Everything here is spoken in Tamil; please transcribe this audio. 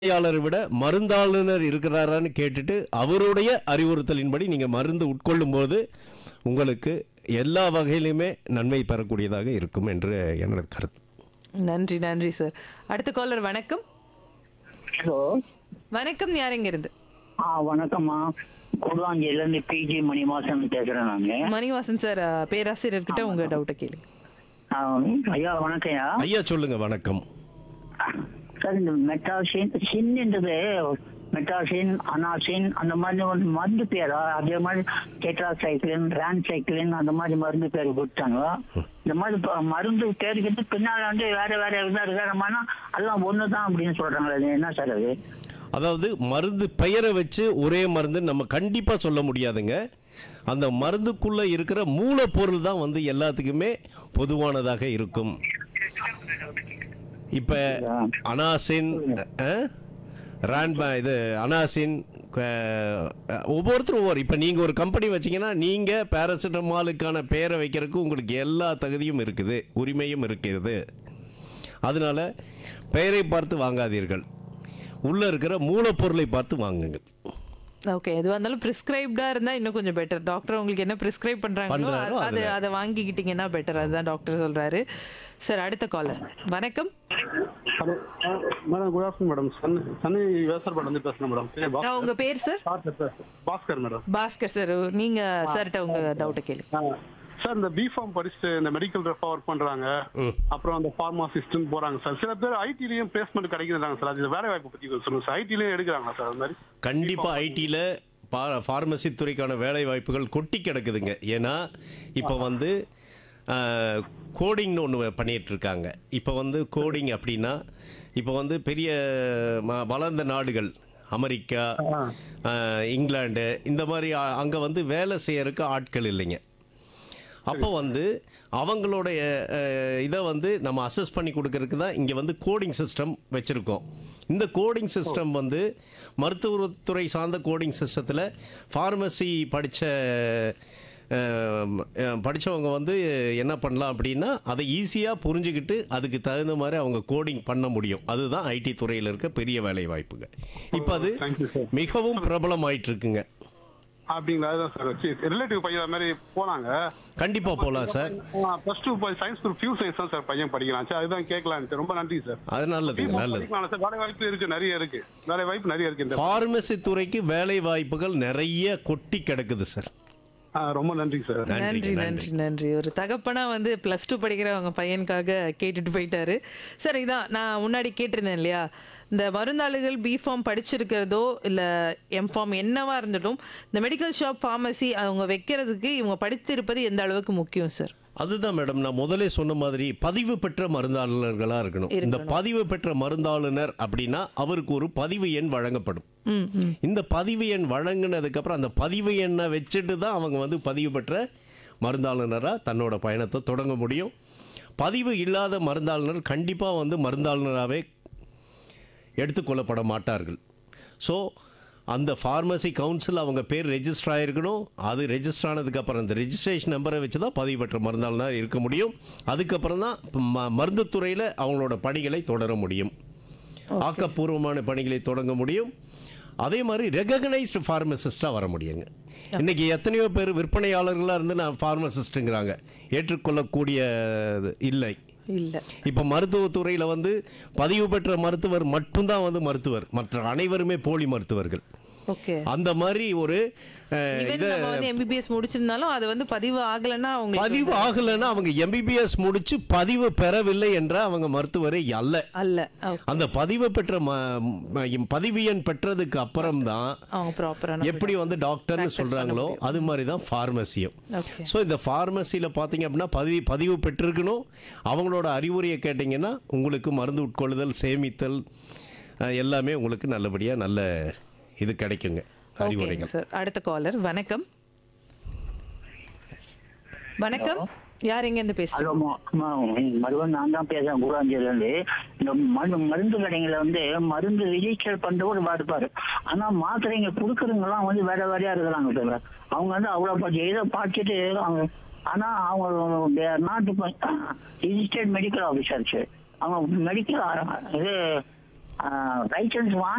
விற்பனையாளரை விட மருந்தாளுநர் இருக்கிறாரான்னு கேட்டுட்டு அவருடைய அறிவுறுத்தலின்படி நீங்க மருந்து உட்கொள்ளும் போது உங்களுக்கு எல்லா வகையிலுமே நன்மை பெறக்கூடியதாக இருக்கும் என்று எனது கருத்து நன்றி நன்றி சார் அடுத்த காலர் வணக்கம் ஹலோ வணக்கம் யாருங்க இருந்து ஆ வணக்கம்மா குருவாஞ்சியில இருந்து பிஜி மணிவாசன் பேசுறேன் நாங்க மணிவாசன் சார் அஹ், பேராசிரியர்கிட்ட உங்க டவுட்டை கேளுங்க ஆ, ஐயா வணக்கம்யா ஐயா சொல்லுங்க வணக்கம் சார் இந்த மெட்டாசின் சின்ன்றது மெட்டாசின் அனாசின் அந்த மாதிரி ஒரு மருந்து பேரா அதே மாதிரி டெட்ராசைக்ளின் ரான்சைக்ளின் அந்த மாதிரி மருந்து பேர் கொடுத்தாங்க இந்த மாதிரி ப- மருந்து பேருக்கு பின்னால வந்து வேற வேற இதா இருக்கிறமான எல்லாம் ஒண்ணுதான் அப்படின்னு சொல்றாங்களே அது என்ன சார் அது அதாவது மருந்து பெயரை வச்சு ஒரே மருந்து நம்ம கண்டிப்பா சொல்ல முடியாதுங்க அந்த மருந்துக்குள்ள இருக்கிற மூலப்பொருள் தான் வந்து எல்லாத்துக்குமே பொதுவானதாக இருக்கும் இப்ப அனாசின் அஹ், ரான்பா இது அனாசின் அஹ், ஒவ்வொருத்தரும் ஒவ்வொரு இப்போ நீங்கள் ஒரு கம்பெனி வச்சீங்கன்னா நீங்கள் பேராசிட்டமாலுக்கான பேரை வைக்கிறதுக்கு உங்களுக்கு எல்லா தகுதியும் இருக்குது உரிமையும் இருக்கிறது அதனால பெயரை பார்த்து வாங்காதீர்கள் உள்ள இருக்கிற மூலப்பொருளை பார்த்து வாங்குங்க ஓகே எதுவாக இருந்தாலும் ப்ரிஸ்கிரைப்டா இருந்தா இன்னும் கொஞ்சம் பெட்டர் டாக்டர் உங்களுக்கு என்ன ப்ரிஸ்கிரைப் பண்றாங்களோ பண்றாரோ அது- அது அதுல. அதை வாங்கிக்கிட்டீங்கன்னா பெட்டர் அதுதான் டாக்டர் சொல்றாரு சார் அடுத்த காலர் வணக்கம் hello madam good afternoon madam சன் சன்னி விவசாயப்படம் வந்து பேசுகிறேன் மேடம் பேர் அஹ், உங்க பேர் sir Bhaskar Bhaskar madam Bhaskar sir நீங்க சார்கிட்ட உங்க டவுட்டை கேளுங்க சார் இந்த பிஃபார்ம் படிச்சுட்டு இந்த மெடிக்கல் ரெஃபா ஒர்க் பண்றாங்க அப்புறம் அந்த ஃபார்மாசிஸ்ட்னு போறாங்க சார் சில பேர் ஐடிலையும் பிளேஸ்மெண்ட் கிடைக்கிறாங்க சார் அது வேலை வாய்ப்பு பத்தி கொஞ்சம் சொல்லுங்க சார் ஐடிலையும் எடுக்கிறாங்களா சார் அது மாதிரி கண்டிப்பாக ஐடியில் பா ஃபார்மசி துறைக்கான வேலை வாய்ப்புகள் கொட்டி கிடக்குதுங்க ஏன்னா இப்போ வந்து கோடிங்னு ஒன்று பண்ணிட்டு இருக்காங்க இப்போ வந்து கோடிங் அப்படின்னா இப்போ வந்து பெரிய ம- வளர்ந்த நாடுகள் அமெரிக்கா ஆஹ், இங்கிலாந்து இந்த மாதிரி அங்கே வந்து வேலை செய்யறதுக்கு ஆட்கள் இல்லைங்க அப்போ வந்து அவங்களுடைய அஹ், இதை வந்து நம்ம அசஸ் பண்ணி கொடுக்கறதுக்கு தான் இங்கே வந்து கோடிங் சிஸ்டம் வச்சுருக்கோம் இந்த கோடிங் சிஸ்டம் வந்து மருத்துவத்துறை சார்ந்த கோடிங் சிஸ்டத்தில் ஃபார்மசி படித்த படித்தவங்க வந்து என்ன பண்ணலாம் அப்படின்னா அதை ஈஸியாக புரிஞ்சுக்கிட்டு அதுக்கு தகுந்த மாதிரி அவங்க கோடிங் பண்ண முடியும் அதுதான் ஐடி துறையில் இருக்க பெரிய வேலை வாய்ப்புங்க இப்போ அது Thank you, sir. மிகவும் பிரபலமாயிட்டு இருக்குங்க அப்படிங்களா அதுதான் சார் ரிலேட்டிவ் பையன் அது மாதிரி போனாங்க கண்டிப்பாக போகலாம் sir plus two science group pure science தான் சார் பையன் படிக்கிறான் சார் அதுதான் கேட்கலான்ட்டு ரொம்ப நன்றி சார் அது நல்லதுங்க நல்லது சார் வேலை வாய்ப்பு இருக்கு நிறைய இருக்கு வேலை வாய்ப்பு நிறைய இருக்கு இந்த ஃபார்மசி துறைக்கு வேலை வாய்ப்புகள் நிறைய கொட்டி கிடக்குது சார் ஆ, ரொம்ப நன்றி சார் நன்றி நன்றிங்க, நன்றி நன்றி ஒரு தகப்பனா வந்து ப்ளஸ் டூ படிக்கிற அவங்க பையனுக்காக கேட்டுட்டு போயிட்டாரு சார் இதான் நான் முன்னாடி கேட்டிருந்தேன் இல்லையா இந்த மருந்தாளுகள் பிஃபார்ம் படிச்சிருக்கிறதோ இல்லை எம்ஃபார்ம் என்னவா இருந்துட்டும் இந்த மெடிக்கல் ஷாப் ஃபார்மசி அவங்க வைக்கிறதுக்கு இவங்க படித்திருப்பது எந்த அளவுக்கு முக்கியம் சார் அதுதான் மேடம் நான் முதலே சொன்ன மாதிரி பதிவு பெற்ற மருந்தாளுநர்களா இருக்கணும் இந்த பதிவு பெற்ற மருந்தாளுநர் அப்படின்னா அவருக்கு ஒரு பதிவு எண் வழங்கப்படும் ம் ம் இந்த பதிவு எண் வழங்கினதுக்கு அப்புறம் அந்த பதிவு எண்ணை வச்சுட்டு தான் அவங்க வந்து பதிவு பெற்ற மருந்தாளுநராக தன்னோட பயணத்தை தொடங்க முடியும் பதிவு இல்லாத மருந்தாளுநர் கண்டிப்பாக வந்து மருந்தாளுநராகவே எடுத்துக்கொள்ளப்பட மாட்டார்கள் ஸோ அந்த ஃபார்மசி கவுன்சில் அவங்க பேர் ரெஜிஸ்டர் ஆகிருக்கணும் அது ரெஜிஸ்டர் ஆனதுக்கப்புறம் அந்த ரெஜிஸ்ட்ரேஷன் நம்பரை வச்சு தான் பதிவு பெற்ற மருந்தாளுநர் இருக்க முடியும் அதுக்கப்புறம் தான் ம மருந்துத்துறையில் அவங்களோட பணிகளை தொடர முடியும் ஆக்கப்பூர்வமான பணிகளை தொடங்க முடியும் அதே மாதிரி ரெகக்னைஸ்டு ஃபார்மசிஸ்டாக வர முடியுங்க இன்னைக்கு எத்தனையோ பேர் விற்பனையாளர்களாக இருந்து நான் ஃபார்மசிஸ்ட்டுங்கிறாங்க ஏற்றுக்கொள்ளக்கூடிய இல்லை இல்லை இப்போ மருத்துவத்துறையில் வந்து பதிவு பெற்ற மருத்துவர் மட்டும்தான் வந்து மருத்துவர் மற்ற அனைவருமே போலி மருத்துவர்கள் ஓகே அந்த மாதிரி ஒரு அஹ், ஈவன் இதை நம்ம வந்து எம்பிபிஎஸ் முடிச்சிருந்தாலும் அது வந்து பதிவு ஆகலைன்னா அவங்க பதிவு ஆகலைன்னா அவங்க எம்பிபிஎஸ் முடிச்சு பதிவு பெறவில்லை என்ற அவங்க மருத்துவரே அல்ல அல்ல ஓ- அந்த பதிவு பெற்ற ம- ம- பதிவு எண் பெற்றதுக்கு அப்புறம் தான் அவங்க ப்ராப்பரான எப்படி வந்து டாக்டர்னு சொல்றாங்களோ அது மாதிரி தான் ஃபார்மசியும் ஓகே ஸோ இந்த ஃபார்மசியில் பார்த்தீங்க அப்படின்னா பதிவு பதிவு பெற்றிருக்கணும் அவங்களோட அறிவுரையை கேட்டிங்கன்னா உங்களுக்கு மருந்து உட்கொள்ளுதல் சேமித்தல் அஹ், எல்லாமே உங்களுக்கு நல்லபடியாக நல்ல இது கிடைக்குங்க ஓகே அறிவுரைகள் சார் அடுத்த காலர் வணக்கம் வணக்கம் யார் எங்க இருந்து பேசுறீங்க ஹலோ ம- ம- மருவன் நான் தான் பேசுறேன் குருவாஞ்சியில இருந்து இந்த மருந்து மருந்து கடைங்கள வந்து மருந்து ரிஜிஸ்டர் பண்றவர் பாடுப்பாரு ஆனா மாத்திரைங்க கொடுக்கறவங்கலாம் வந்து வேற வேறையா இருக்கிறாங்க தவிர அவங்க வந்து அவ்வளவு படிச்சு இதை பார்த்துட்டு அவங்க ஆனா அவங்க நாட்டு ரிஜிஸ்டர்ட் மெடிக்கல் ஆஃபீஸர்ஸ் அவங்க மெடிக்கல் இது லைசன்ஸ் வாங்க